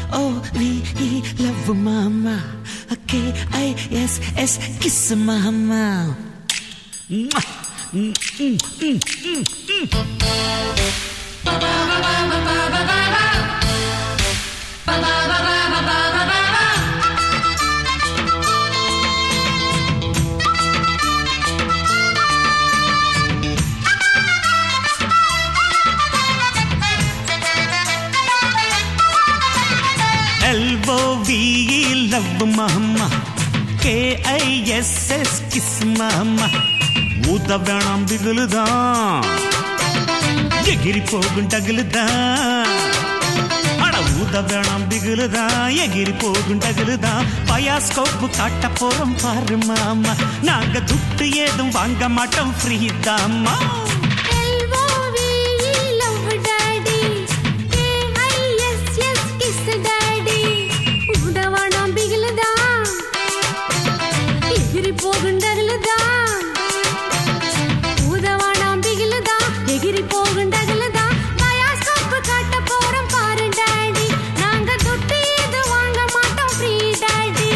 ஓ V E love மாமா K I S S kiss மாமா L O V love மாமா K I S S kiss மாமா ஊத வேணாம் திகிலுதான் எகிரி போகும் டகுலுதான் அட ஊத வேணாம் திகிலுதான் எகிரி போகும் டகுலுதான் பயாஸ்கோப்பு காட்ட போறோம் பாரு மாமா நாங்க துட்டு ஏதும் வாங்க மாட்டோம் ஃப்ரீ தாமா L-O-V-E, love daddy. K-I-S-S, kiss daddy. உடவானாம் பிகிலுதா. எகிரி போகுண்டகலுதா. உதவானாம் பிகிலுதா. எகிரி போகுண்டகலுதா. பயாஸ்கோப்பு காட்ட போறோம் பாரு daddy. நாங்க துட்டு ஏது வாங்க மாட்டோம் free daddy.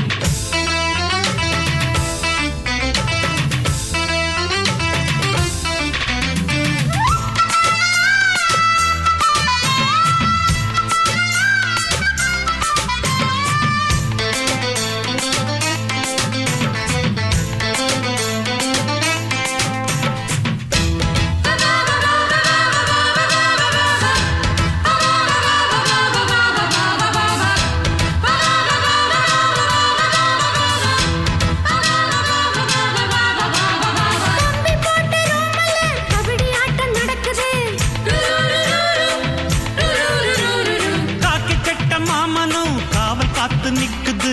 தம்பி போட்டு ரூமல்ல கபடி ஆட்டம் நடக்குது காக்கி கட்ட மாமனும் காவல் காத்து நிக்குது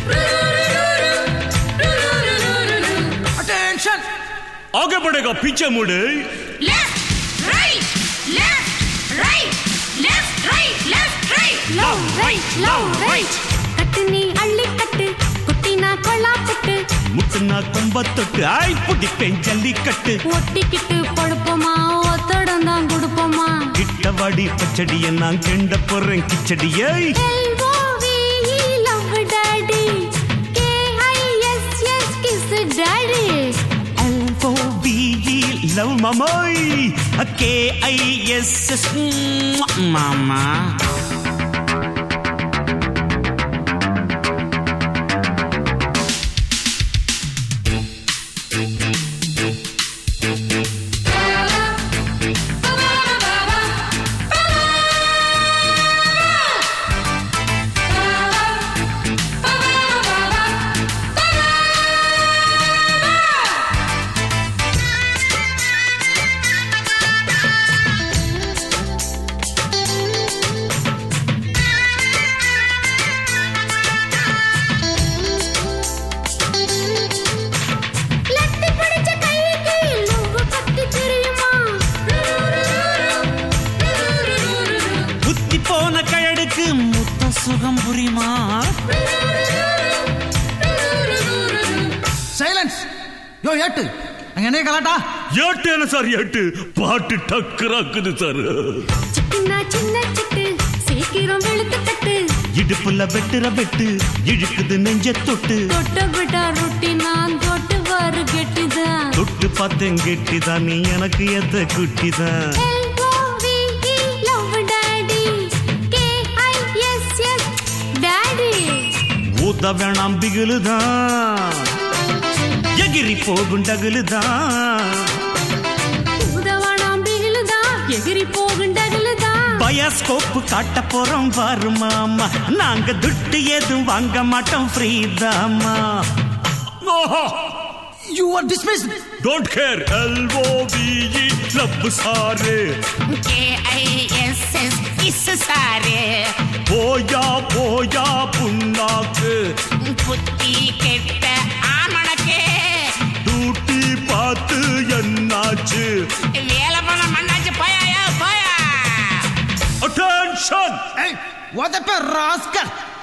अटेंशन आगे बढ़ेगा पीछे मुड़े left right left right left right left right love right love right கட்டு நீ அள்ளி கட்டு குட்டினா கொள்ளா புட்டு முத்துனா கொம்ப தொட்டு ஆய் பிடிப்பேன் ஜல்லிக்கட்டு ஒட்டிக்கிட்டு படுப்போமா ஒத்தடம் தான் கொடுப்போமா கிட்டவாடி பச்சடிய நான் கெண்ட போறேன் கிச்சடியை L-O-V-E, love daddy. K-I-S-S, kiss daddy. L O V E love mummy K I S S மாமா லட்டு பிடிச்ச கைக்கு லவ் பத்தி தெரியுமா புத்தி போன கழடுக்கு முத்த சுகம் புரியுமா சைலன்ஸ் யோ ஏட்டு அங்க என்ன கலாட்டா ஏட்டு என்ன சார் ஏட்டு பாட்டு டக்குறாக்குது சார் சிக்கனா சின்ன சிட்டு சீக்கிரம் வெளுத்து கட்டு இடுப்புல வெட்டுற வெட்டு இழுக்குது நெஞ்ச தொட்டு தொட்ட விட்டா ரொட்டி நான் தொட்டு வாரு கெட்டிதான் தொட்டு பார்த்தேன் கெட்டிதான் நீ எனக்கு எத்த குட்டிதான் L-O-V-E, love daddy. K-I-S-S, daddy. ஊத வேணாம் பிகிலுதான் எகிரி போகும் டகுலுதான் உதவானாம் பிகிலுதா, எகிரி போகுண்டகலுதா. பயாஸ்கோப்பு காட்ட போறோம் பாரு மாமா நாங்க துட்டு எதுவும் வாங்க மாட்டோம் ஃப்ரீ தாமா you are dismissed don't care L O V E love சாரு K-I-S-S, kiss சாரு போயா போயா புண்ணாக்கு புத்தி கெட்ட ஆமணக்கு டூட்டி பார்த்து என்னாச்சு வேலை பண்ண மண்ணாச்சு போயா போயா அட்டென்ஷன் ஏய் உதப்ப ராஸ்கல்